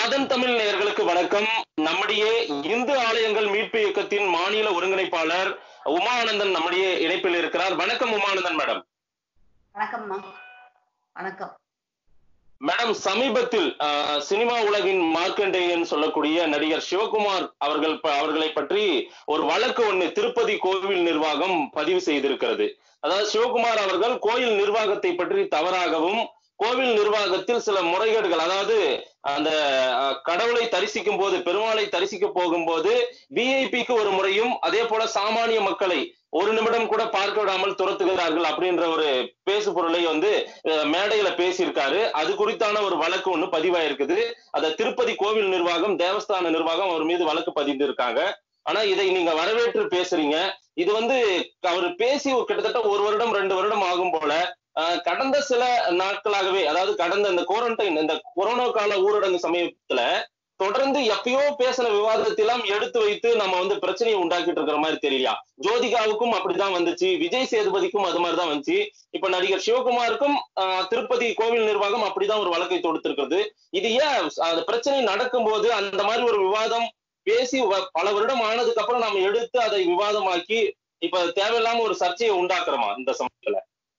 ஆதன் தமிழ் நேயர்களுக்கு வணக்கம் நம்முடைய இந்து ஆலயங்கள் மீட்பு இயக்கத்தின் மாநில ஒருங்கிணைப்பாளர் உமானந்தன் நம்முடைய இணைப்பில் இருக்கிறார் வணக்கம் உமானந்தன் மேடம் வணக்கம்மா வணக்கம் மேடம் சமீபத்தில் அஹ், சினிமா உலகின் மார்க்கண்டேயன் சொல்லக்கூடிய நடிகர் சிவகுமார் அவர்கள் ப- அவர்களை பற்றி ஒரு வழக்கு ஒண்ணு திருப்பதி கோவில் நிர்வாகம் பதிவு செய்திருக்கிறது அதாவது சிவகுமார் அவர்கள் கோயில் நிர்வாகத்தை பற்றி தவறாகவும் கோவில் நிர்வாகத்தில் சில முறைகேடுகள் அதாவது அந்த அஹ், கடவுளை தரிசிக்கும் போது பெருமாளை தரிசிக்க போகும்போது விஐபிக்கு ஒரு முறையும் அதே போல சாமானிய மக்களை ஒரு நிமிடம் கூட பார்க்க விடாமல் துரத்துகிறார்கள் அப்படின்ற ஒரு பேசு பொருளை வந்து அஹ், மேடையில பேசியிருக்காரு அது குறித்தான ஒரு வழக்கு ஒண்ணு பதிவாயிருக்குது அத திருப்பதி கோவில் நிர்வாகம் தேவஸ்தான நிர்வாகம் அவர் மீது வழக்கு பதிந்து இருக்காங்க ஆனா இதை நீங்க வரவேற்று பேசுறீங்க இது வந்து அவர் பேசி ஒரு கிட்டத்தட்ட ஒரு வருடம் ரெண்டு வருடம் ஆகும் போல அஹ், கடந்த சில நாட்களாகவே அதாவது கடந்த இந்த குவாரண்டைன் இந்த கொரோனா கால ஊரடங்கு சமயத்துல தொடர்ந்து எப்பயோ பேசின விவாதத்தெல்லாம் எடுத்து வைத்து நம்ம வந்து பிரச்சனையை உண்டாக்கிட்டு இருக்கிற மாதிரி தெரியலையா ஜோதிகாவுக்கும் அப்படிதான் வந்துச்சு விஜய் சேதுபதிக்கும் அது மாதிரிதான் வந்துச்சு இப்ப நடிகர் சிவகுமாருக்கும் ஆஹ், திருப்பதி கோவில் நிர்வாகம் அப்படிதான் ஒரு வழக்கை தொடுத்திருக்கிறது இது ஏன் அந்த பிரச்சனை நடக்கும்போது அந்த மாதிரி ஒரு விவாதம் பேசி வ- பல வருடம் ஆனதுக்கு அப்புறம் நம்ம எடுத்து அதை விவாதமாக்கி இப்ப தேவையில்லாம ஒரு சர்ச்சையை உண்டாக்குறோமா இந்த சமயத்துல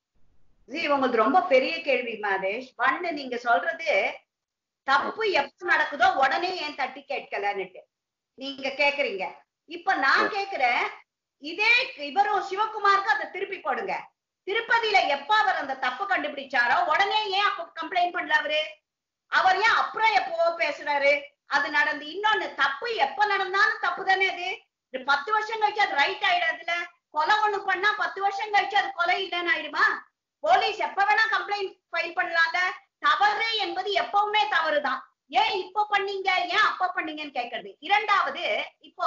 ஜி உங்களுக்கு ரொம்ப பெரிய கேள்வி மாதேஷ் ஒண்ணு நீங்க சொல்றது தப்பு எப்ப நடக்குதோ உடனே ஏன் தட்டி கேட்கலன்னுட்டு நீங்க கேக்குறீங்க இப்ப நான் கேக்குறேன் இதே இவரும் சிவகுமாருக்கு அதை திருப்பி போடுங்க திருப்பதியில எப்ப அவர் அந்த தப்பு கண்டுபிடிச்சாரோ உடனே ஏன் அப்ப கம்ப்ளைண்ட் பண்ணல அவரு அவர் ஏன் அப்புறம் எப்போ பேசுறாரு அது நடந்து இன்னொன்னு தப்பு எப்ப நடந்தாலும் தப்பு தானே அது இது பத்து வருஷம் கழிச்சு அது ரைட் ஆயிடாதுல கொலை ஒண்ணு பண்ணா பத்து வருஷம் கழிச்சு அது கொலை இல்லைன்னு ஆயிடுமா போலீஸ் எப்ப வேணா கம்ப்ளைண்ட் ஃபைல் பண்ணலாம்ல தவறு என்பது எப்பவுமே தவறுதான் ஏன் இப்போ பண்ணீங்க ஏன் அப்ப பண்ணீங்கன்னு கேக்குறது இரண்டாவது இப்போ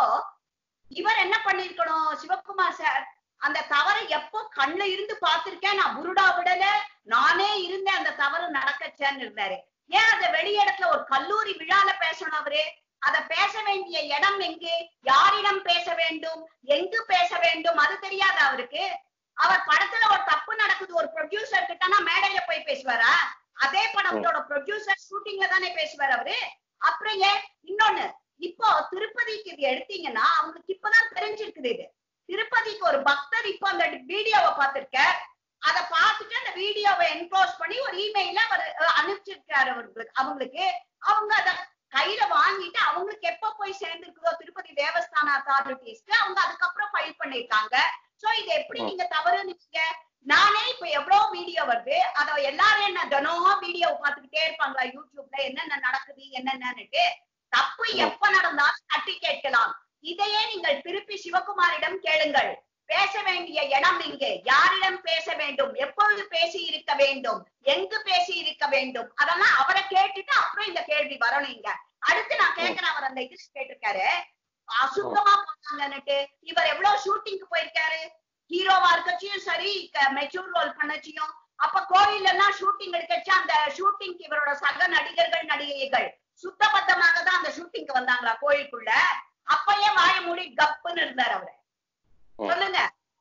இவர் என்ன பண்ணிருக்கணும் சிவகுமார் சார் அந்த தவறை எப்போ கண்ணுல இருந்து பார்த்திருக்கேன் நான் புருடா விடல நானே இருந்தேன் அந்த தவறு நடக்கச்சேன்னு இருந்தாரு ஏன் அந்த வெளியிடத்துல ஒரு கல்லூரி விழால பேசணும் அவரு அத பேச வேண்டிய இடம் எங்கே யாரிடம் பேச வேண்டும் எங்கு பேச வேண்டும் அது தெரியாதா அவருக்கு அவர் படத்துல ஒரு தப்பு நடக்குது ஒரு ப்ரொடியூசர் கிட்டனா மேடையில போய் பேசுவாரா அதே படத்தோட ப்ரொடியூசர் ஷூட்டிங்ல தானே பேசுவார் அவரு அப்புறம் ஏன் இன்னொன்னு இப்போ திருப்பதிக்கு இது எடுத்தீங்கன்னா அவங்களுக்கு இப்பதான் தெரிஞ்சிருக்குது இது திருப்பதிக்கு ஒரு பக்தர் இப்போ அந்த வீடியோவை பார்த்திருக்க அத பார்த்துட்டு அந்த வீடியோவை என்க்ளோஸ் பண்ணி ஒரு இமெயில அவர் அஹ், அனுப்பிச்சிருக்காரு அவங்களுக்கு அவங்களுக்கு அவங்க அத கையில வாங்கிட்டு அவங்களுக்கு எப்ப போய் சேர்ந்திருக்குதோ திருப்பதி தேவஸ்தான அத்தாரிட்டிஸ்க்கு அவங்க அதுக்கப்புறம் ஃபைல் பண்ணிருக்காங்க சோ இது எப்படி நீங்க தவறு நீங்க நானே இப்ப எவ்வளவு வீடியோ வருது அத எல்லாரும் என்ன தினம் வீடியோ பார்த்துக்கிட்டே இருப்பாங்களா யூடியூப்ல என்னென்ன நடக்குது என்னென்னன்னுட்டு தப்பு எப்ப நடந்தாலும் தட்டி கேட்கலாம் இதையே நீங்கள் திருப்பி சிவகுமாரிடம் கேளுங்கள் பேச வேண்டிய இடம் இங்கே யாரிடம் பேச வேண்டும் எப்பொழுது பேசி இருக்க வேண்டும் எங்கு பேசி இருக்க வேண்டும் அதெல்லாம் அவரை கேட்டுட்டு அப்புறம் இந்த கேள்வி வரணும் இங்க அடுத்து நான் கேட்கிறேன் அவர் அந்த இது கேட்டிருக்காரு அசுத்தமா போனாங்கன்னுட்டு இவர் எவ்வளவு ஷூட்டிங்க்கு போயிருக்காரு ஹீரோவா இருக்கச்சியும் சரி மெச்சூர் ரோல் பண்ணச்சியும் அப்ப கோயில்ல எல்லாம் ஷூட்டிங் எடுக்கச்சு அந்த ஷூட்டிங்க்கு இவரோட சக நடிகர்கள் நடிகைகள் சுத்தபத்தமாக தான் அந்த ஷூட்டிங்க்கு வந்தாங்களா கோயிலுக்குள்ள அப்பயே வாய மூடி கப்புன்னு இருந்தார் அவரு சொல்லுங்க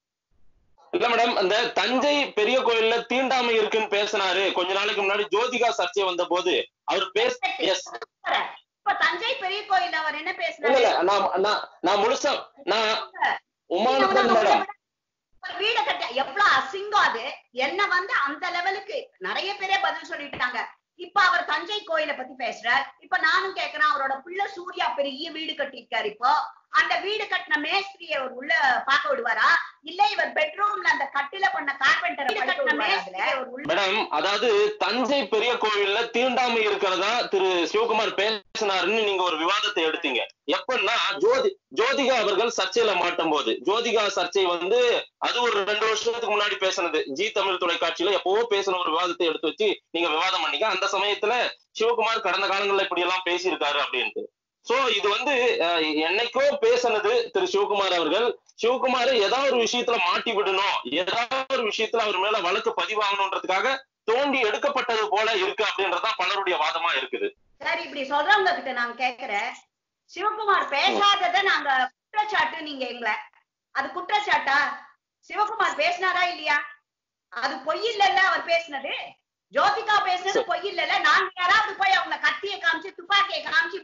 இல்ல மேடம் அந்த தஞ்சை பெரிய கோயில்ல தீண்டாமை இருக்குன்னு பேசினாரு கொஞ்ச நாளைக்கு முன்னாடி ஜோதிகா சர்ச்சை வந்த போது அவர் பேச எஸ் இப்ப தஞ்சை பெரிய கோயில் அவர் என்ன இல்ல பேசினாரு இல்ல நான் நான் நான் முழுசா நான் நீங்க உமானந்தன் வந்து மேடம் ஒரு வீட கட்ட எவ்வளவு அசிங்கம் அது என்ன வந்து அந்த லெவலுக்கு நிறைய பேரே பதில் சொல்லிட்டாங்க இப்ப அவர் தஞ்சை கோயிலை பத்தி பேசுறார் இப்ப நானும் கேக்குறேன் அவரோட பிள்ளை சூர்யா பெரிய வீடு கட்டியிருக்காரு இப்போ அந்த வீடு கட்டின மேஸ்திரிய அவர் உள்ள பார்க்க விடுவாரா இல்ல இவர் பெட்ரூம்ல அந்த கட்டில பண்ண கார்பெண்டர் கட்டின மேஸ்திரிய அவர் உள்ள மேடம் அதாவது தஞ்சை பெரிய கோவில்ல தீண்டாமை இருக்கிறதா திரு சிவகுமார் பேசினாருன்னு நீங்க ஒரு விவாதத்தை எடுத்தீங்க எப்பன்னா ஜோதி ஜோதிகா அவர்கள் சர்ச்சையில மாட்டும் போது ஜோதிகா சர்ச்சை வந்து அது ஒரு ரெண்டு வருஷத்துக்கு முன்னாடி பேசினது ஜி தமிழ் தொலைக்காட்சியில எப்பவோ பேசின ஒரு விவாதத்தை எடுத்து வச்சு நீங்க விவாதம் பண்ணீங்க அந்த சமயத்துல சிவகுமார் கடந்த காலங்கள்ல இப்படி எல்லாம் பேசியிருக்காரு அப்படின்ட்டு சோ இது வந்து அஹ், என்னைக்கோ பேசினது திரு சிவகுமார் அவர்கள் சிவகுமாரை ஏதாவது ஒரு விஷயத்துல மாட்டி விடணும் ஏதாவது ஒரு விஷயத்துல அவர் மேல வழக்கு பதிவாகணுன்றதுக்காக தோண்டி எடுக்கப்பட்டது போல இருக்கு அப்படின்றதுதான் பலருடைய வாதமா இருக்குது சரி இப்படி சொல்றவங்க கிட்ட நாங்க கேக்குறேன் சிவகுமார் பேசாதத நாங்க குற்றச்சாட்டு நீங்க எங்களை அது குற்றச்சாட்டா சிவகுமார் பேசினாரா இல்லையா அது பொய் இல்லல்ல அவர் பேசினது ஜோதிகா பேசுனது பொய் இல்லல்ல நாங்க யாராவது போய் அவங்க கத்தியை காமிச்சு துப்பாக்கியை காமிச்சு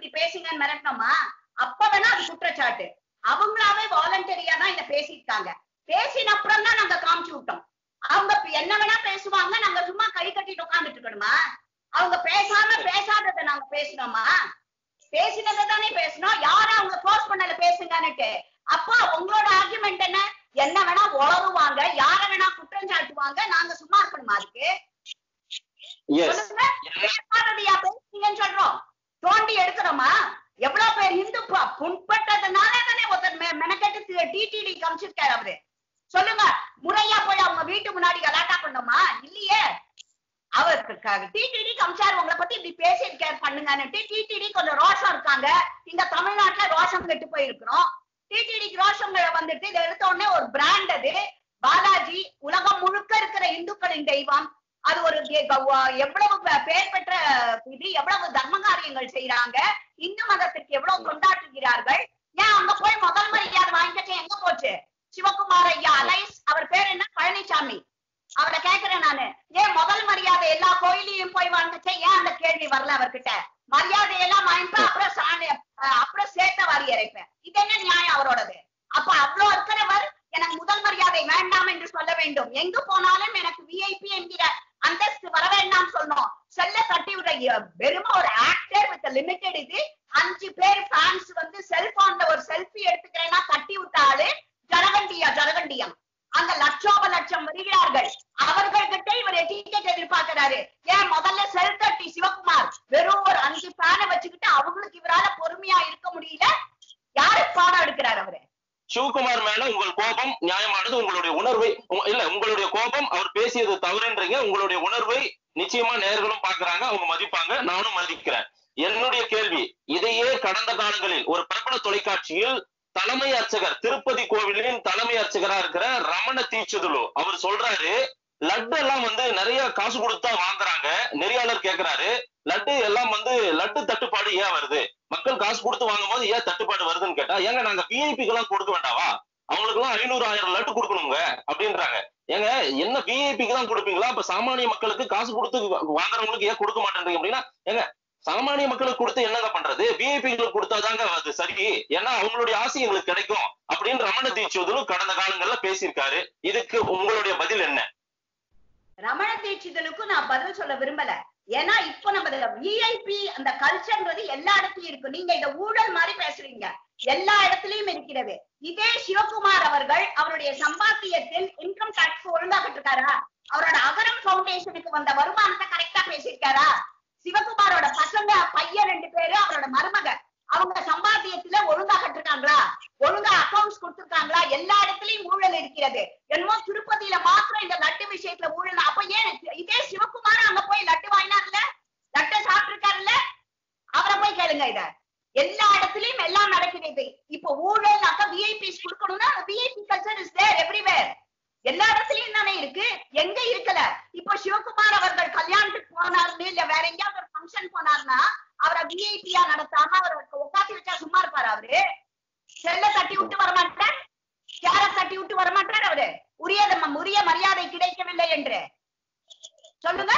பேசாம பேசாததை நாங்க பேசினோமா பேசினதை தானே பேசணும் யாரும் அவங்க ஃபோர்ஸ் பண்ணல பேசுங்கன்னுட்டு அப்போ உங்களோட ஆர்குமெண்ட் என்ன என்ன வேணா உளருவாங்க யார வேணா குற்றம் சாட்டுவாங்க நாங்க சும்மா இருக்கணுமா அதுக்கு எஸ் சொல்லுங்க பேசாததையா பேசுறீங்கன்னு சொல்றோம் தோண்டி எடுக்கிறோமா எவ்வளவு பேர் இந்து ப- புண்பட்டதுனால தானே ஒருத்தர் மெ- மெனக்கெட்டு டிடிடி காமிச்சிருக்காரு அவரு சொல்லுங்க முறையா போய் அவங்க வீட்டு முன்னாடி கலாட்டா பண்ணோமா இல்லையே அவருக்கு டிடிடி காமிச்சாரு உங்களை பத்தி இப்படி பேசியிருக்காரு பண்ணுங்கன்னுட்டு டிடிடி கொஞ்சம் ரோஷம் இருக்காங்க இங்க தமிழ்நாட்டுல ரோஷம் கெட்டு போயிருக்கிறோம் டிடிடிக்கு ரோஷம் வந்துட்டு இதை எடுத்த உடனே ஒரு பிராண்ட் அது பாலாஜி உலகம் முழுக்க இருக்கிற இந்துக்களின் தெய்வம் அது ஒரு கே- க- எவ்வளவு பே- பேர் பெற்ற இது எவ்வளவு தர்ம காரியங்கள் செய்யறாங்க இந்து மதத்திற்கு எவ்வளவு கொண்டாடுகிறார்கள் ஏன் அங்க போய் முதல் மரியாதை வாங்கிட்டு எங்க போச்சு சிவகுமார் ஐயா அலைஸ் அவர் பேர் என்ன பழனிசாமி அவரை கேக்குறேன் நானு ஏன் முதல் மரியாதை எல்லா கோயிலையும் போய் வாங்கிச்சே ஏன் அந்த கேள்வி வரல அவர்கிட்ட மரியாதை எல்லாம் வாங்கிப்பேன் அப்புறம் சாணி அஹ் அப்புறம் சேர்த்த வாரி இறைப்பேன் இது என்ன நியாயம் அவரோடது அப்ப அவ்வளவு இருக்கிறவர் எனக்கு முதல் மரியாதை வேண்டாம் என்று சொல்ல வேண்டும் எங்கு போனாலும் எனக்கு விஐபி என்கிற அந்தஸ்து வர வேண்டாம் சொல்லணும் செல்ல தட்டி விட எ- வெறும் ஒரு ஆக்டர் வித் லிமிடெட் இது அஞ்சு பேர் ஃபேன்ஸ் வந்து செல்போன்ல ஒரு செல்ஃபி எடுத்துக்கிறேன்னா தட்டி விட்ட ஆளு ஜனகண்டியா ஜனகண்டியம் அங்க லட்சோப லட்சம் வருகிறார்கள் அவர்கள்கிட்ட இவர் டிக்கெட் எதிர்பார்க்கிறாரு ஏன் முதல்ல செல் தட்டி சிவகுமார் வெறும் ஒரு அஞ்சு ஃபேனை வச்சுக்கிட்டு அவங்களுக்கு இவரால பொறுமையா இருக்க முடியல யாரு பாடம் எடுக்கிறார் அவரு சிவகுமார் மேல உங்கள் கோபம் நியாயமானது உங்களுடைய உணர்வை உங்க- இல்ல உங்களுடைய கோபம் அவர் பேசியது தவறுன்றீங்க உங்களுடைய உணர்வை நிச்சயமா நேர்களும் பாக்குறாங்க அவங்க மதிப்பாங்க நானும் மதிக்கிறேன் என்னுடைய கேள்வி இதையே கடந்த காலங்களில் ஒரு பிரபல தொலைக்காட்சியில் தலைமை அர்ச்சகர் திருப்பதி கோவிலின் தலைமை அர்ச்சகரா இருக்கிற ரமண தீட்சிதுலு அவர் சொல்றாரு லட்டு எல்லாம் வந்து நிறைய காசு கொடுத்தா வாங்குறாங்க நெறியாளர் கேக்குறாரு லட்டு எல்லாம் வந்து லட்டு தட்டுப்பாடு ஏன் வருது மக்கள் காசு கொடுத்து வாங்கும் போது ஏன் தட்டுப்பாடு வருதுன்னு கேட்டா ஏங்க நாங்க விஐபிக்கு எல்லாம் கொடுக்க வேண்டாவா அவங்களுக்கு எல்லாம் ஐநூறு ஆயிரம் லட்டு கொடுக்கணுங்க அப்படின்றாங்க ஏங்க என்ன விஐபிக்கு தான் கொடுப்பீங்களா அப்ப சாமானிய மக்களுக்கு காசு கொடுத்து வாங்குறவங்களுக்கு ஏன் கொடுக்க மாட்டேன்றீங்க அப்படின்னா ஏங்க சாமானிய மக்களுக்கு கொடுத்து என்னங்க பண்றது விஐபிகளுக்கு கொடுத்தாதாங்க அது சரி ஏன்னா அவங்களுடைய ஆசை எங்களுக்கு கிடைக்கும் அப்படின்னு ரமண தீட்சிதரும் கடந்த காலங்கள்ல பேசியிருக்காரு இதுக்கு உங்களுடைய பதில் என்ன ரமண தீட்சிதலுக்கும் நான் பதில் சொல்ல விரும்பல ஏன்னா இப்ப நம்ம விஐபி அந்த கல்ச்சர்ன்றது எல்லா இடத்துலயும் இருக்கு நீங்க இத ஊழல் மாதிரி பேசுறீங்க எல்லா இடத்துலயும் இருக்கிறது இதே சிவகுமார் அவர்கள் அவருடைய சம்பாத்தியத்தில் இன்கம் டாக்ஸ் ஒழுங்காக்கிட்டு இருக்காரா அவரோட அகரம் ஃபவுண்டேஷனுக்கு வந்த வருமானத்தை கரெக்டா பேசியிருக்காரா சிவகுமாரோட பசங்க பையன் ரெண்டு பேரு அவரோட மருமக அவங்க சம்பாத்தியத்துல ஒழுங்கா கட்டிருக்காங்களா ஒழுங்கா அக்கவுண்ட்ஸ் கொடுத்திருக்காங்களா எல்லா இடத்துலயும் ஊழல் இருக்கிறது என்னமோ திருப்பதியில மாத்திரம் இந்த லட்டு விஷயத்துல ஊழல் அப்ப ஏன் இதே சிவகுமார் அங்க போய் லட்டு வாங்கினார்ல லட்டை சாப்பிட்டிருக்காருல்ல அவரை போய் கேளுங்க இத எல்லா இடத்துலயும் எல்லாம் நடக்கிறது இப்ப ஊழல்னாக்க விஐபிஸ் கொடுக்கணும்னா VIP culture is there everywhere எல்லா இடத்துலயும் தானே இருக்கு எங்க இருக்கல இப்ப சிவகுமார் அவர்கள் கல்யாணத்துக்கு போனாருன்னு இல்ல வேற எங்கேயாவது ஒரு ஃபங்க்ஷன் போனாருன்னா அவரை விஐபியா நடத்தாம அவரை உட்காந்து வச்சா சும்மா இருப்பாரு அவரு செல்ல தட்டி விட்டு வரமாட்டார் யார தட்டி விட்டு வரமாட்டார் அவரு உரிய உரிய மரியாதை கிடைக்கவில்லை என்று சொல்லுங்க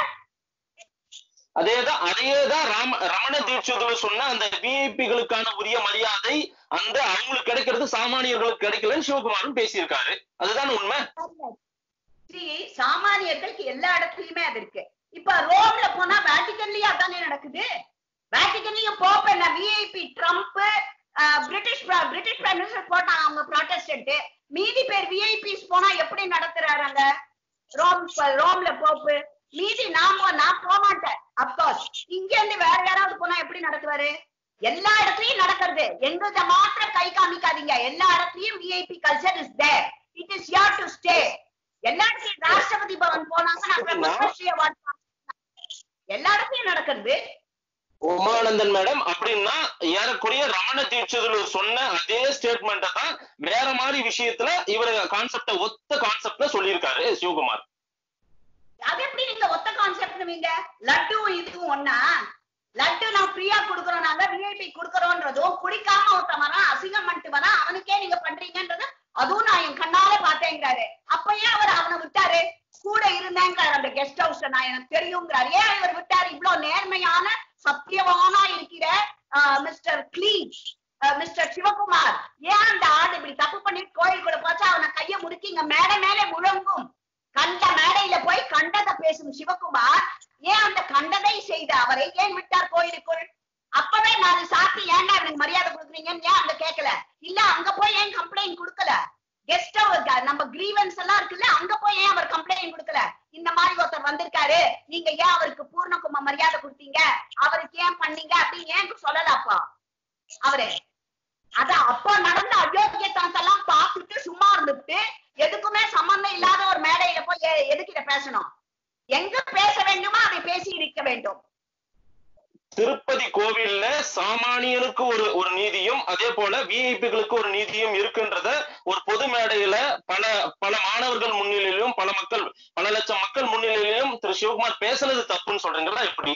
அதேதான் அதேதான் ராம ரமண தீட்சிதர் சொன்ன அந்த விஐபிகளுக்கான உரிய மரியாதை அந்த அவங்களுக்கு கிடைக்கிறது சாமானியர்களுக்கு கிடைக்கலன்னு சிவகுமாரும் பேசியிருக்காரு அதுதான் உண்மை See, சாமானியர்களுக்கு எல்லா இடத்துலயுமே அது இருக்கு இப்ப ரோம்ல போனா வேட்டிகன்லயும் அதானே நடக்குது வேட்டிகன்லயும் போப்ப என்ன விஐபி ட்ரம்ப் பிரிட்டிஷ் பிர- பிரிட்டிஷ் பிரைம் மினிஸ்டர் போட்டாங்க அவங்க ப்ராட்டஸ்டன்ட் மீதி பேர் விஐபிஸ் போனா எப்படி நடத்துறாங்க ரோம் ரோம்ல போப்பு மீதி நாம நான் போக மாட்டேன் அப்கோர்ஸ் இங்க இருந்து வேற யாராவது போனா எப்படி நடத்துவாரு எல்லா இடத்துலயும் நடக்கிறது எங்கள்த மாத்திரம் கை காமிக்காதீங்க எல்லா இடத்துலயும் VIP culture is there it is யார் டு ஸ்டே எல்லா இடத்துலயும் ராஷ்டிரபதி பவன் போனாங்க நான் பிரம்மஸ்ரீ award பார்த்தேன். எல்லா இடத்துலயும் நடக்கிறது உமானந்தன் மேடம் அப்படின்னா ஏறக்குறைய ரமண தீட்சிதர் சொன்ன அதே ஸ்டேட்மெண்ட்டை தான் வேற மாதிரி விஷயத்துல இவர் கான்செப்ட ஒத்த கான்செப்ட்ல சொல்லியிருக்காரு சிவகுமார் அது எப்படி நீங்க ஒத்த கான்செப்ட் நீங்க லட்டு இதுவும் ஒண்ணா லட்டு நான் ஃப்ரீயா குடுக்கறோம் நாங்க விஐபி குடுக்கறோன்றதும் குடிக்காம ஒருத்தன் வரான் அசிங்கம் பண்ணிட்டு வரான் அவனுக்கே நீங்க பண்றீங்கன்றது அதுவும் நான் என் கண்ணால பார்த்தேங்கிறாரு அப்ப ஏன் அவர் அவனை விட்டாரு கூட இருந்தேங்கிறாரு அந்த கெஸ்ட் ஹவுஸ் நான் எனக்கு தெரியுங்கிறாரு ஏன் இவர் விட்டாரு இவ்வளவு நேர்மையான சத்தியவானா இருக்கிற மிஸ்டர் கிளீன் மிஸ்டர் சிவகுமார் ஏன் அந்த ஆள் இப்படி தப்பு பண்ணிட்டு கோயிலுக்குள்ள போச்சா அவனை கைய முடுக்கி இங்க மேல மேல முழங்கும் கண்ட மேடையில போய் கண்டதை பேசும் சிவகுமார் ஏன் அந்த கண்டதை செய்த அவரை ஏன் விட்டார் கோயிலுக்குள் அப்பவே நாலு சாத்தி ஏன்டா எனக்கு மரியாதை கொடுக்குறீங்கன்னு ஏன் அங்க கேட்கல இல்ல அங்க போய் ஏன் கம்ப்ளைண்ட் கொடுக்கல கெஸ்ட் நம்ம கிரீவன்ஸ் எல்லாம் இருக்குல்ல அங்க போய் ஏன் அவர் கம்ப்ளைண்ட் கொடுக்கல இந்த மாதிரி ஒருத்தர் வந்திருக்காரு நீங்க ஏன் அவருக்கு பூர்ணகும மரியாதை கொடுத்தீங்க அவருக்கு ஏன் பண்ணீங்க அப்படின்னு ஏன் சொல்லல அப்போ அவரு அத அப்ப நடந்த அயோக்கியத்தனத்தெல்லாம் பார்த்துட்டு சும்மா இருந்துட்டு எதுக்குமே சம்பந்தம் இல்லாத ஒரு மேடையில போய் எ- எதுக்கு இதை பேசணும் எங்க பேச வேண்டுமோ அதை பேசி இருக்க வேண்டும் திருப்பதி கோவில்ல சாமானியனுக்கு ஒரு ஒரு நீதியும் அதே போல விஐபிகளுக்கு ஒரு நீதியும் இருக்குன்றத ஒரு பொது மேடையில பல பல மாணவர்கள் முன்னிலையிலும் பல மக்கள் பல லட்சம் மக்கள் முன்னிலையிலும் திரு சிவகுமார் பேசுனது தப்புன்னு சொல்றீங்களா எப்படி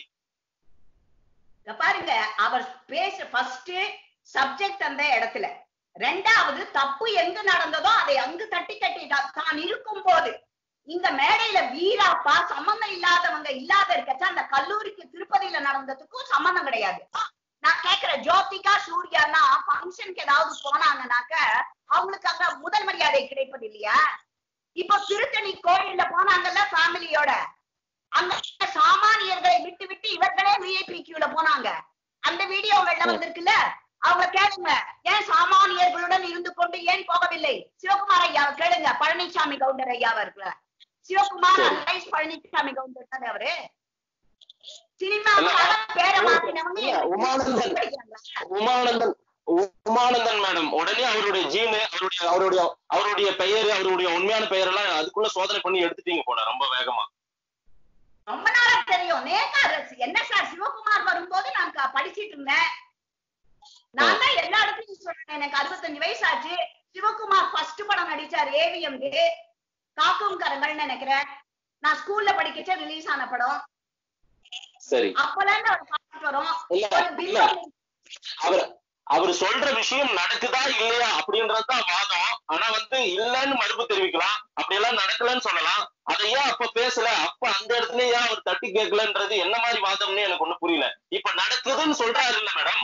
இங்க பாருங்க அவர் பேச ஃபர்ஸ்ட் சப்ஜெக்ட் அந்த இடத்துல ரெண்டாவது தப்பு எங்க நடந்ததோ அதை அங்கு தட்டி தட்டி தான் தான் இருக்கும் போது இந்த மேடையில வீராப்பா சம்பந்தம் இல்லாதவங்க இல்லாத இருக்கச்ச அந்த கல்லூரிக்கு திருப்பதியில நடந்ததுக்கும் சம்பந்தம் கிடையாது நான் கேக்குறேன் ஜோதிகா சூர்யானா ஃபங்க்ஷனுக்கு ஏதாவது போனாங்கனாக்க அவங்களுக்கு அங்க முதல் மரியாதை கிடைப்பது இல்லையா இப்போ திருத்தணி கோயில்ல போனாங்கல்ல ஃபேமிலியோட அங்க சாமானியர்களை விட்டு விட்டு இவர்களே விஐபி கியூல போனாங்க அந்த வீடியோகள்ல வந்திருக்குல்ல அவங்க கேளுங்க ஏன் சாமானியர்களுடன் இருந்து கொண்டு ஏன் போகவில்லை சிவகுமார் ஐயாவை கேளுங்க பழனிசாமி கவுண்டர் ஐயாவா இருக்குல்ல சிவகுமார் சரி. அலைஸ் பழனிசாமி கவுண்டர் தானே அவரு சினிமாவுக்காக பேரை மாத்தினவங்க இல்ல, உமானந்தன். படிக்கிறாங்களா? உமானந்தன் உ- உமானந்தன் மேடம் உடனே அவருடைய ஜீனு அவருடைய அவருடைய அவருடைய பெயர் அவருடைய உண்மையான பெயர் எல்லாம் அதுக்குள்ள சோதனை பண்ணி எடுத்துட்டீங்க போல ரொம்ப வேகமா ரொம்ப நாளா தெரியும் நேக்கா அரசு என்ன சார் சிவகுமார் வரும்போது நான் க- படிச்சிட்டு இருந்தேன் நான் தான் எல்லா இடத்துலயும் சொல்றேன் எனக்கு அறுபத்தஞ்சு வயசு ஆச்சு சிவகுமார் ஃபர்ஸ்ட் படம் நடிச்சார் ஏவிஎம் காக்கும் கரங்கள்னு நினைக்கிறேன் நான் ஸ்கூல்ல படிக்கச்ச ரிலீஸ் ஆன படம் சரி அப்பல இருந்து அவர் பார்த்துட்டு வரோம் இல்ல, ஒரு இல்ல. பில்லியன் அவர் அவர் சொல்ற விஷயம் நடக்குதா இல்லையா அப்படின்றதுதான் வாதம் ஆனா வந்து இல்லன்னு மறுப்பு தெரிவிக்கலாம் அப்படி எல்லாம் நடக்கலன்னு சொல்லலாம் அதை ஏன் அப்ப பேசல அப்ப அந்த இடத்துல ஏன் அவர் தட்டி கேட்கலன்றது என்ன மாதிரி வாதம்னு எனக்கு ஒண்ணும் புரியல இப்ப நடக்குதுன்னு சொல்றாரு இல்ல மேடம்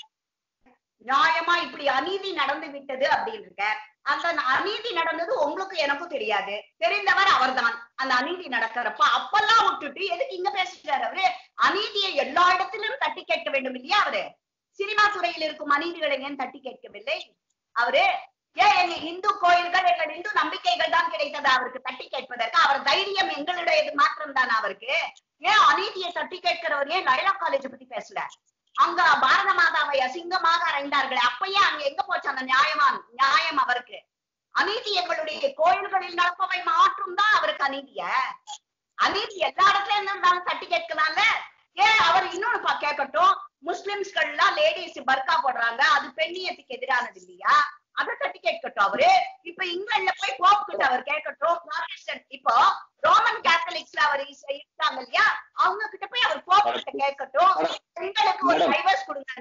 நியாயமா இப்படி அநீதி நடந்து விட்டது அப்படின்னு இருக்க அந்த அநீதி நடந்தது உங்களுக்கு எனக்கும் தெரியாது தெரிந்தவர் அவர்தான் அந்த அநீதி நடக்கிறப்ப அப்பெல்லாம் விட்டுட்டு எதுக்கு இங்க பேசுறாரு அவரு அநீதியை எல்லா இடத்திலும் தட்டி கேட்க வேண்டும் இல்லையா அவரு சினிமா துறையில் இருக்கும் அநீதிகளை ஏன் தட்டி கேட்கவில்லை அவரு ஏன் எங்க இந்து கோயில்கள் எங்கள் இந்து நம்பிக்கைகள் தான் கிடைத்தது அவருக்கு தட்டி கேட்பதற்கு அவர் தைரியம் எங்களுடையது மாத்திரம் தான் அவருக்கு ஏன் அநீதியை தட்டி கேட்கிறவர் ஏன் லயலா காலேஜ் பத்தி பேசல அங்க பாரத மாதாவை அசிங்கமாக அறைந்தார்கள் அப்பயே அங்க எங்க போச்சு அந்த நியாயமான் நியாயம் அவருக்கு அநீதி எங்களுடைய கோயில்களில் நடப்பவை மாற்றும் தான் அவருக்கு அநீதிய அநீதி எல்லா இடத்துல இருந்து இருந்தாலும் தட்டி கேட்கலாம்ல ஏன் அவர் இன்னொன்னு பா- கேட்கட்டும் முஸ்லிம்ஸ்கள் எல்லாம் லேடிஸ் பர்கா போடுறாங்க அது பெண்ணியத்துக்கு எதிரானது இல்லையா அதை தட்டி கேட்கட்டும் அவரு இப்ப இங்கிலாந்துல போய் போப் கிட்ட அவர் கேட்கட்டும் Protestant இப்போ ரோமன் கேத்தலிக்ஸ்ல அவர் இஸ்- இருக்காங்க இல்லையா அவங்க கிட்ட போய் அவர் போப் கிட்ட கேட்கட்டும் பெண்களுக்கு ஒரு Madam. டைவர்ஸ் கொடுங்க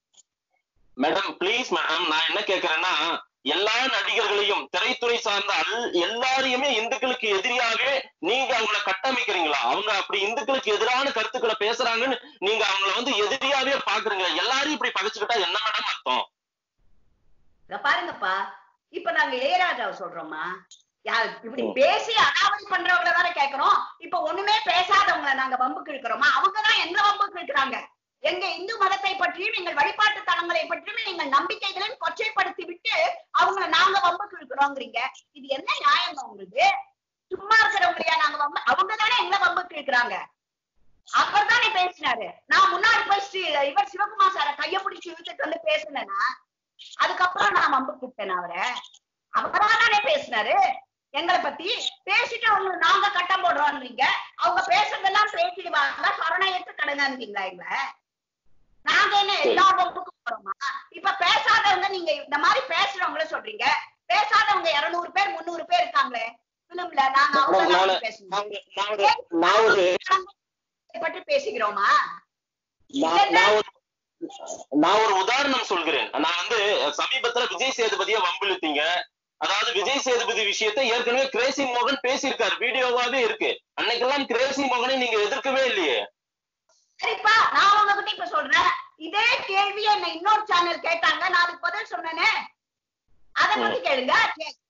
மேடம் ப்ளீஸ் மேடம் நான் என்ன கேக்குறேன்னா எல்லா நடிகர்களையும் திரைத்துறை சார்ந்த அல்- எல்லாரையுமே இந்துக்களுக்கு எதிரியாவே நீங்க அவங்கள கட்டமைக்கிறீங்களா அவங்க அப்படி இந்துக்களுக்கு எதிரான கருத்துக்களை பேசுறாங்கன்னு நீங்க அவங்கள வந்து எதிரியாவே பாக்குறீங்க எல்லாரையும் இப்படி பகைச்சுக்கிட்டா என்ன மேடம் அர்த்தம் இத பாருங்கப்பா இப்ப நாங்க இளையராஜாவை சொல்றோமா யார் இப்படி ம். பேசி அனாவதி பண்றவங்கள தானே கேக்குறோம் இப்ப ஒண்ணுமே பேசாதவங்கள நாங்க வம்புக்கு இழுக்கிறோமா அவங்கதான் எங்க வம்புக்கு இழுக்கிறாங்க எங்க இந்து மதத்தை பற்றியும் எங்கள் வழிபாட்டு தலங்களை பற்றியும் எங்கள் நம்பிக்கைகளையும் கொச்சைப்படுத்தி விட்டு அவங்கள நாங்க வம்புக்கு இழுக்கிறோங்கிறீங்க இது என்ன நியாயம் உங்களுக்கு சும்மா இருக்கிறவங்களையா நாங்க வம்பு அவங்க தானே எங்களை வம்புக்கு இழுக்கிறாங்க அவர் தானே பேசினாரு நான் முன்னாடி போய் ஸ்ரீ இவர் சிவகுமார் சார கைய பிடிச்சு இழுத்துட்டு வந்து பேசினேன்னா அதுக்கப்புறம் நான் வம்பு கூப்பிட்டேன் அவரை அவரா தானே பேசினாரு எங்களை பத்தி பேசிட்டு அவங்க நாங்க கட்டம் போடுறோம்ன்றீங்க அவங்க பேசுறதெல்லாம் பேசிடுவாங்க சரணயத்து கடங்கன்றீங்களா எங்களை நாங்க என்ன எல்லா வம்புக்கும் போறோமா இப்ப பேசாதவங்க நீங்க இந்த மாதிரி பேசுறவங்கள சொல்றீங்க பேசாதவங்க இருநூறு பேர் முந்நூறு பேர் இருக்காங்களே பிலிம்ல நாங்க அவங்க மேடம், நானு- பத்தி பேசணும் நான் ஒரு- நான் ஒரு- நான் ஒரு பற்றி பேசுகிறோமா நான் நான் ஒரு நான் ஒரு உதாரணம் சொல்கிறேன் நான் வந்து சமீபத்துல விஜய் சேதுபதியை வம்பிழுத்தீங்க அதாவது விஜய் சேதுபதி விஷயத்தை ஏற்கனவே கிரேசி மோகன் பேசியிருக்காரு வீடியோவாவே இருக்கு அன்னைக்கெல்லாம் கிரேசி மோகனை நீங்க எதிர்க்கவே இல்லையே சரிப்பா நான் உங்ககிட்ட இப்ப சொல்றேன் இதே கேள்வியை என்ன இன்னொரு சேனல் கேட்டாங்க நான் அதுக்கு பதில் சொன்னேனே அத பத்தி கேளுங்க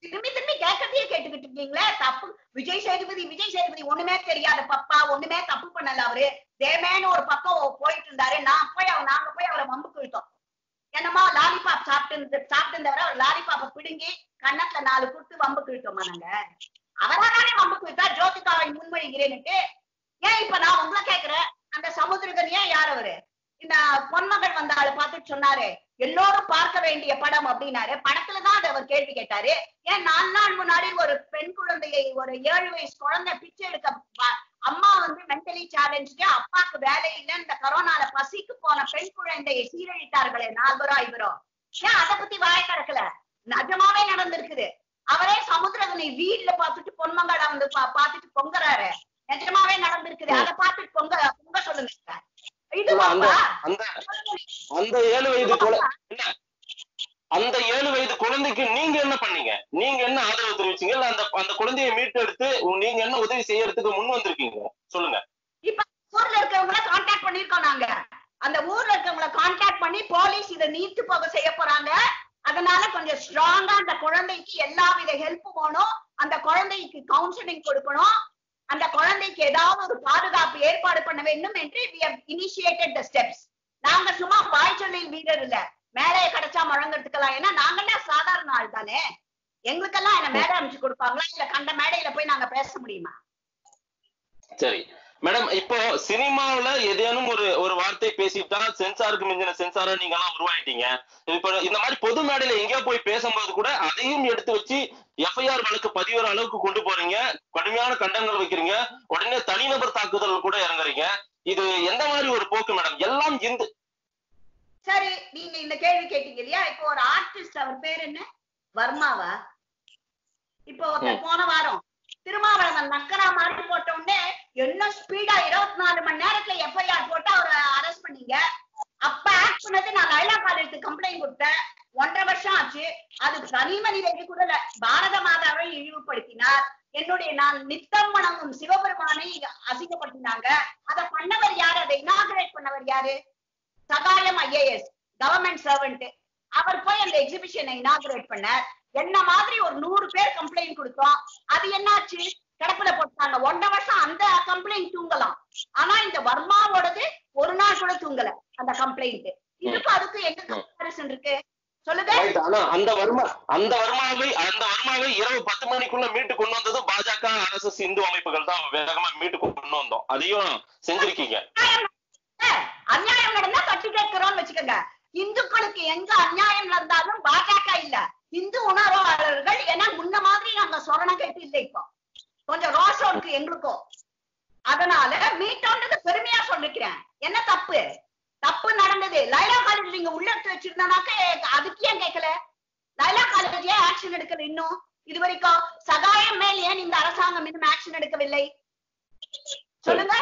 திரும்பி திரும்பி கேட்கறதையே கேட்டுக்கிட்டு இருக்கீங்களே தப்பு விஜய் சேதுபதி விஜய் சேதுபதி ஒண்ணுமே தெரியாத பப்பா ஒண்ணுமே தப்பு பண்ணல அவரு தேமேன்னு ஒரு பக்கம் போயிட்டு இருந்தாரு நான் போய் அவர் நாங்க போய் அவரை வம்புக்கு இழுத்தோம் என்னமா லாலிபாப் சாப்பிட்டு சாப்பிட்டு இருந்தவரை அவர் லாலிபாப்பை பிடுங்கி கன்னத்துல நாலு குடுத்து வம்புக்கு இழுத்தோமா நாங்க அவராதானே வம்புக்கு இழுத்தா ஜோதிகாவை முன்மொழிகிறேன்னுட்டு ஏன் இப்ப நான் உங்களை கேக்குறேன் அந்த சமுத்திரகன் ஏன் யார் அவரு இந்த பொன்மகள் வந்த ஆளு பார்த்துட்டு சொன்னாரு எல்லோரும் பார்க்க வேண்டிய படம் அப்படின்னாரு படத்துலதான் அதை அவர் கேள்வி கேட்டாரு ஏன் நாலு நாள் முன்னாடி ஒரு பெண் குழந்தையை ஒரு ஏழு வயசு குழந்தை பிச்சை எடுக்க வ- அம்மா வந்து மென்டலி சேலஞ்சு அப்பாக்கு வேலை இல்ல இந்த கொரோனால பசிக்கு போன பெண் குழந்தையை சீரழித்தார்களே நால்வரோ ஐவரோ ஏன் அதை பத்தி வாய திறக்கல நிஜமாவே நடந்திருக்குது அவரே சமுத்திரகனை வீட்ல பார்த்துட்டு பொன்மங்களை வந்து பா- பார்த்துட்டு பொங்குறாரு நிஜமாவே நடந்திருக்குது அதை பார்த்துட்டு பொங்க பொங்க சொல்லுங்க இது இல்ல, அந்த பாப்பா. அந்த அந்த ஏழு வயது குழ இல்ல அந்த ஏழு வயது குழந்தைக்கு நீங்க என்ன பண்ணீங்க நீங்க என்ன ஆதரவு தெரிவிச்சீங்க இல்ல அந்த அந்த குழந்தையை மீட்டெடுத்து நீங்க என்ன உதவி செய்யறதுக்கு முன் வந்திருக்கீங்க சொல்லுங்க ஊர்ல இருக்கவங்கள கான்டாக்ட் பண்ணிருக்கோம் நாங்க அந்த ஊர்ல இருக்கவங்கள கான்டாக்ட் பண்ணி போலீஸ் இதை நீத்து போக செய்ய போறாங்க அதனால கொஞ்சம் ஸ்ட்ராங்கா அந்த குழந்தைக்கு எல்லா வித ஹெல்ப் வேணும் அந்த குழந்தைக்கு கவுன்சிலிங் கொடுக்கணும் அந்த குழந்தைக்கு ஏதாவது ஒரு பாதுகாப்பு ஏற்பாடு பண்ண வேண்டும் என்று we have initiated the steps நாங்க சும்மா வாய்ச்சொல்லில் வீரர் இல்ல மேலே கிடைச்சா முழங்கறதுக்கெல்லாம் ஏன்னா நாங்கெல்லாம் சாதாரண ஆள் தானே எங்களுக்கெல்லாம் என்ன மேடை அமைச்சு கொடுப்பாங்களா இல்ல கண்ட மேடையில போய் நாங்க பேச முடியுமா சரி மேடம் இப்போ சினிமாவுல ஏதேனும் ஒரு ஒரு வார்த்தை பேசிட்டா சென்சாருக்கு மிஞ்சின சென்சாரா நீங்க எல்லாம் உருவாயிட்டீங்க இப்போ இந்த மாதிரி பொது மேடையில எங்கேயோ போய் பேசும்போது கூட அதையும் எடுத்து வச்சு எஃப்ஐஆர் வழக்கு பதிவுற அளவுக்கு கொண்டு போறீங்க கடுமையான கண்டனங்கள் வைக்கிறீங்க உடனே தனிநபர் தாக்குதல் கூட இறங்குறீங்க இது எந்த மாதிரி ஒரு போக்கு மேடம் எல்லாம் இந்து சரி நீங்க இந்த கேள்வி கேட்டீங்க இல்லையா இப்போ ஒரு ஆர்டிஸ்ட் அவர் பேர் என்ன வர்மாவா இப்போ ஒருத்தர் போன வாரம் திருமாவளவன் நக்கரா மாட்டி போட்ட உடனே என்ன ஸ்பீடா இருபத்தி நாலு மணி நேரத்துல எஃப்ஐஆர் போட்டு அவரை அரெஸ்ட் பண்ணீங்க அப்ப ஆக்ட் பண்ணது நான் லைலா காலேஜுக்கு கம்ப்ளைண்ட் கொடுத்தேன் ஒன்றரை வருஷம் ஆச்சு அது தனி மனித இது கூட இல்ல பாரத மாதாவை இழிவுபடுத்தினார் என்னுடைய நான் நித்தம் வணங்கும் சிவபெருமானை அசிங்கப்படுத்தினாங்க அதை பண்ணவர் யாரு அதை இனாகரேட் பண்ணவர் யாரு சகாயம் ஐஏஎஸ் கவர்மெண்ட் சர்வெண்ட் அவர் போய் அந்த எக்ஸிபிஷனை இனாகரேட் பண்ணார் என்ன மாதிரி ஒரு நூறு பேர் கம்ப்ளைண்ட் கொடுத்தோம் அது என்னாச்சு கிடப்புல போட்டாங்க ஒன்றரை வருஷம் அந்த கம்ப்ளைண்ட் தூங்கலாம் ஆனா இந்த வர்மாவோடது ஒரு நாள் கூட தூங்கல அந்த கம்ப்ளைண்ட் இதுக்கு அதுக்கு எங்க கம்பாரிசன் இருக்கு சொல்லுங்க Right. ஆனா அந்த வருமா அந்த வருமாவை அந்த வருமாவை இரவு பத்து மணிக்குள்ள மீட்டு கொண்டு வந்தது பாஜக அரசு இந்து அமைப்புகள் தான் வேகமா மீட்டு கொண்டு வந்தோம் அதையும் செஞ்சிருக்கீங்க அநியாயம் நடந்தா- அநியாயம் நடந்தா தட்டி கேட்கிறோம்னு வச்சுக்கோங்க இந்துக்களுக்கு எங்க அநியாயம் நடந்தாலும் பாஜக இல்ல இந்து உணர்வாளர்கள் ஏன்னா முன்ன மாதிரி நாங்க சொரணம் கேட்டு இல்லை இப்போ கொஞ்சம் ரோஷம் இருக்கு எங்களுக்கும் அதனால மீட்டோன்றது பெருமையா சொல்லிக்கிறேன் என்ன தப்பு தப்பு நடந்தது லைலா காலேஜ் நீங்க உள்ள எடுத்து வச்சிருந்தானாக்க அதுக்கு ஏன் கேட்கல லைலா காலேஜ் ஏன் ஆக்ஷன் எடுக்கல இன்னும் இது வரைக்கும் சகாயம் மேல் ஏன் இந்த அரசாங்கம் இன்னும் ஆக்ஷன் எடுக்கவில்லை சொல்லுங்க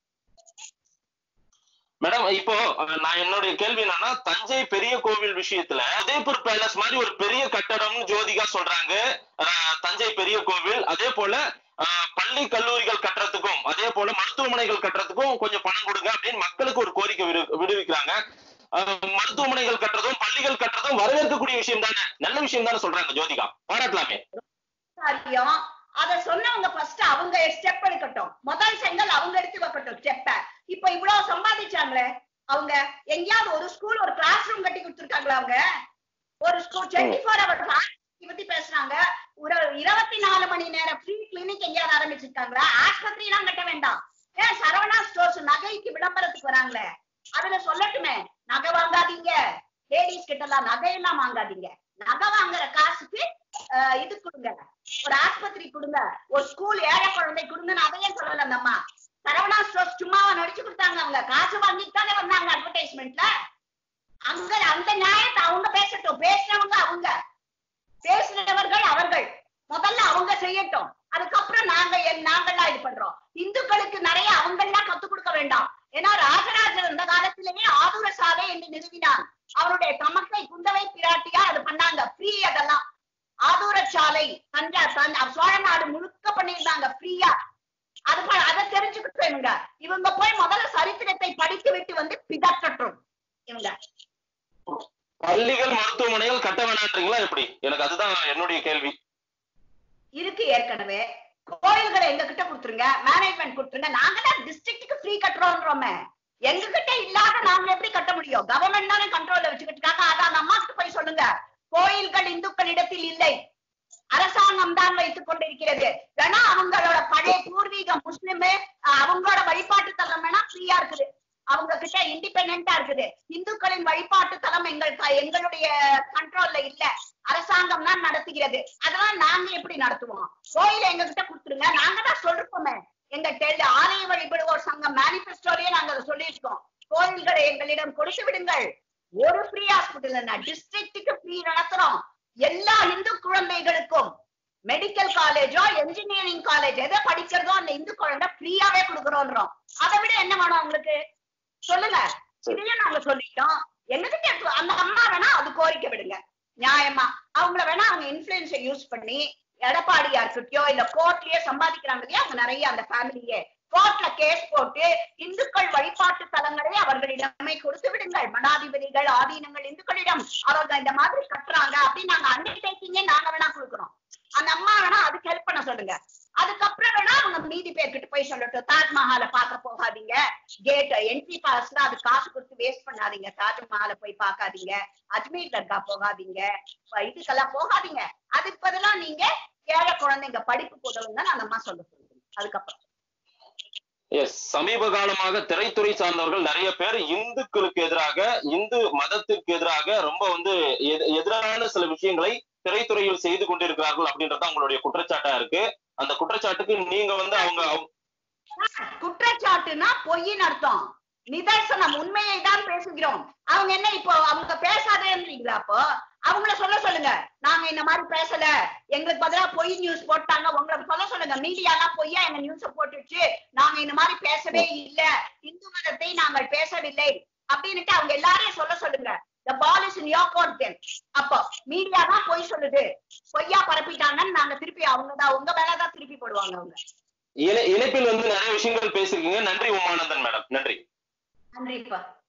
மேடம் இப்போ அஹ், நான் என்னுடைய கேள்வி என்னன்னா தஞ்சை பெரிய கோவில் விஷயத்துல உதயபூர் பேலஸ் மாதிரி ஒரு பெரிய கட்டடம்னு ஜோதிகா சொல்றாங்க அஹ், தஞ்சை பெரிய கோவில் அதே போல அஹ், பள்ளி கல்லூரிகள் கட்டுறதுக்கும் அதே போல மருத்துவமனைகள் கட்டுறதுக்கும் கொஞ்சம் பணம் கொடுங்க அப்படின்னு மக்களுக்கு ஒரு கோரிக்கை விடு- விடுவிக்கிறாங்க அஹ், மருத்துவமனைகள் கட்டுறதும் பள்ளிகள் கட்டுறதும் வரவேற்கக்கூடிய விஷயம் தானே நல்ல விஷயம் தானே சொல்றாங்க ஜோதிகா பாராட்டலாமே காரியம் அத சொன்னவங்க ஃபர்ஸ்ட் அவங்க ஸ்டெப் எடுக்கட்டும் முதல் செங்கல் அவங்க எடுத்து வைக்கட்டும் ஸ்டெப்ப இப்ப இவ்வளவு சம்பாதிச்சாங்களே அவங்க எங்கேயாவது ஒரு ஸ்கூல் ஒரு கிளாஸ் ரூம் கட்டி கொடுத்துருக்காங்களா அவங்க ஒரு ஸ்கூல் டுவெண்ட்டி ஃபோர் ஹவர் பத்தி பேசுறாங்க ஒரு இருபத்தி நாலு மணி நேரம் ஃப்ரீ கிளினிக் எங்கேயாவது ஆரம்பிச்சிருக்காங்களா ஆஸ்பத்திரி எல்லாம் கட்ட வேண்டாம் ஏன் சரவணா ஸ்டோர்ஸ் நகைக்கு விளம்பரத்துக்கு வராங்களே அதுல சொல்லட்டுமே நகை வாங்காதீங்க லேடிஸ் கிட்ட எல்லாம் நகையெல்லாம் வாங்காதீங்க நகை வாங்குற காசுக்கு அஹ், இது கொடுங்க ஒரு ஆஸ்பத்திரி கொடுங்க ஒரு ஸ்கூல் ஏழை குழந்தை கொடுங்கன்னு அதையும் சொல்லல அந்த அம்மா சரவணா ஸ்டோர்ஸ் சும்மாவா நடிச்சு கொடுத்தாங்க அவங்க காசு வாங்கிட்டு தானே வந்தாங்க அட்வர்டைஸ்மெண்ட்ல அங்க அந்த நியாயத்தை அவங்க பேசட்டும் பேசினவங்க அவங்க பேசினவர்கள் அவர்கள் முதல்ல அவங்க செய்யட்டும் அதுக்கப்புறம் நாங்க என் நாங்கெல்லாம் இது பண்றோம் இந்துக்களுக்கு நிறைய அவங்கெல்லாம் கத்துக் கொடுக்க வேண்டாம் ஏன்னா ராஜராஜர் இந்த காலத்திலேயே ஆதுர சாலை என்று நிறுவினார் அவருடைய தமக்கை குந்தவை பிராட்டியா அது பண்ணாங்க ஃப்ரீ அதெல்லாம் ஆதூர சாலை தஞ்சா தஞ்சா சோழ நாடு முழுக்க பண்ணியிருந்தாங்க ஃப்ரீயா அது ப- அதை தெரிஞ்சுக்கிட்டு இவங்க இவங்க போய் முதல்ல சரித்திரத்தை படித்து விட்டு வந்து பிதற்றட்டும் இவங்க பள்ளிகள் மருத்துவமனைகள் கட்ட வேணான்றீங்களா எப்படி எனக்கு அதுதான் என்னுடைய கேள்வி இருக்கு ஏற்கனவே கோயில்களை எங்க கிட்ட கொடுத்துருங்க மேனேஜ்மெண்ட் கொடுத்துருங்க நாங்க தான் டிஸ்ட்ரிக்ட்டுக்கு ஃப்ரீ கட்டுறோம்ன்றோமே எங்க கிட்ட இல்லாத நாங்க எப்படி கட்ட முடியும் கவர்மெண்ட் தானே கண்ட்ரோல்ல வச்சுக்கிட்டு இருக்காங்க அத அந்த அம்மாக்கு போய் சொல்லுங்க கோயில்கள் இந்துக்களிடத்தில் இல்லை அரசாங்கம் தான் வைத்துக் கொண்டிருக்கிறது வேணா அவங்களோட பழைய பூர்வீக முஸ்லிமு அஹ், அவங்களோட வழிபாட்டு தலம் வேணா ஃப்ரீயா இருக்குது அவங்க கிட்ட இண்டிபெண்டா இருக்குது இந்துக்களின் வழிபாட்டு தலம் எங்கள் க- எங்களுடைய கண்ட்ரோல்ல இல்ல அரசாங்கம் தான் நடத்துகிறது அதெல்லாம் நாங்க எப்படி நடத்துவோம் கோயில எங்க கிட்ட கொடுத்துருங்க நாங்க தான் சொல்லிருக்கோமே எங்க டெல் ஆலய வழிபடுவோர் சங்கம் மேனிபெஸ்டோலயே நாங்க அதை சொல்லியிருக்கோம் கோயில்களை எங்களிடம் கொடுத்து விடுங்கள் ஒரு ஃப்ரீ ஹாஸ்பிட்டல் டிஸ்ட்ரிக்ட்டுக்கு ஃப்ரீ நடத்துறோம் எல்லா இந்து குழந்தைகளுக்கும் மெடிக்கல் காலேஜோ என்ஜினியரிங் காலேஜ் எதை படிக்கிறதோ அந்த இந்து குழந்தை ஃப்ரீயாவே கொடுக்குறோன்றோம் அதை விட என்ன வேணும் உங்களுக்கு சொல்லுங்க இதையும் நாங்க சொல்லிட்டோம் எங்ககிட்ட இருக்கு. அந்த அம்மா வேணா அது கோரிக்கை விடுங்க நியாயமா அவங்கள வேணா அவங்க இன்ஃபுளுன்ஸை யூஸ் பண்ணி எடப்பாடியா இருக்கட்டும் இல்ல கோர்ட்லயே சம்பாதிக்கிறாங்க இல்லையா அவங்க நிறைய அந்த ஃபேமிலியே கோர்ட்ல கேஸ் போட்டு இந்துக்கள் வழிபாட்டு தலங்களை அவர்களிடமே கொடுத்து விடுங்கள் மடாதிபதிகள் ஆதீனங்கள் இந்துக்களிடம் அவர்கள் இந்த மாதிரி கட்டுறாங்க அப்படின்னு நாங்க அண்டர்டேக்கிங்கே நாங்க வேணா கொடுக்குறோம் அந்த அம்மா வேணா அதுக்கு ஹெல்ப் பண்ண சொல்லுங்க அதுக்கப்புறம் வேணா அவங்க மீதி பேர்கிட்ட போய் சொல்லட்டும் தாஜ்மஹாலை பார்க்க போகாதீங்க கேட் என்ட்ரி பாஸ்ல அது காசு கொடுத்து வேஸ்ட் பண்ணாதீங்க தாஜ்மஹாலை போய் பார்க்காதீங்க அஜ்மீர் தர்கா போகாதீங்க அஹ் இதுக்கெல்லாம் போகாதீங்க அதுக்கு பதிலா நீங்க ஏழை குழந்தைங்க படிப்புக்கு உதவுங்க அந்த அம்மா சொல்ல சொல்லுங்க அதுக்கப்புறம் எஸ் சமீப காலமாக திரைத்துறை சார்ந்தவர்கள் நிறைய பேர் இந்துக்களுக்கு எதிராக இந்து மதத்திற்கு எதிராக ரொம்ப வந்து எதி- எதிரான சில விஷயங்களை திரைத்துறையில் செய்து கொண்டிருக்கிறார்கள் அப்படின்றது உங்களுடைய குற்றச்சாட்டா இருக்கு அந்த குற்றச்சாட்டுக்கு நீங்க வந்து அவங்க அவங்க- குற்றச்சாட்டுனா பொய்யின் அர்த்தம் நிதர்சனம் உண்மையை தான் பேசுகிறோம் அவங்க என்ன இப்போ அவங்க பேசாதேன்றீங்களா அப்போ அவங்கள சொல்ல சொல்லுங்க நாங்க இந்த மாதிரி பேசல எங்களுக்கு பதிலா பொய் நியூஸ் போட்டாங்க உங்களுக்கு சொல்ல சொல்லுங்க மீடியா எல்லாம் பொய்யா எங்க நியூஸ போட்டுச்சு நாங்க இந்த மாதிரி பேசவே இல்ல இந்து மதத்தை நாங்கள் பேசவில்லை அப்படின்னுட்டு அவங்க எல்லாரையும் சொல்ல சொல்லுங்க the ball is in your court then அப்போ மீடியா தான் பொய் சொல்லுது பொய்யா பரப்பிட்டாங்கன்னு நாங்க திருப்பி அவங்க தான் உங்க மேலதான் திருப்பி போடுவாங்க அவங்க இணை- இணைப்பில் வந்து நிறைய விஷயங்கள் பேசிருக்கீங்க நன்றி உமானந்தன் மேடம் நன்றி நன்றிப்பா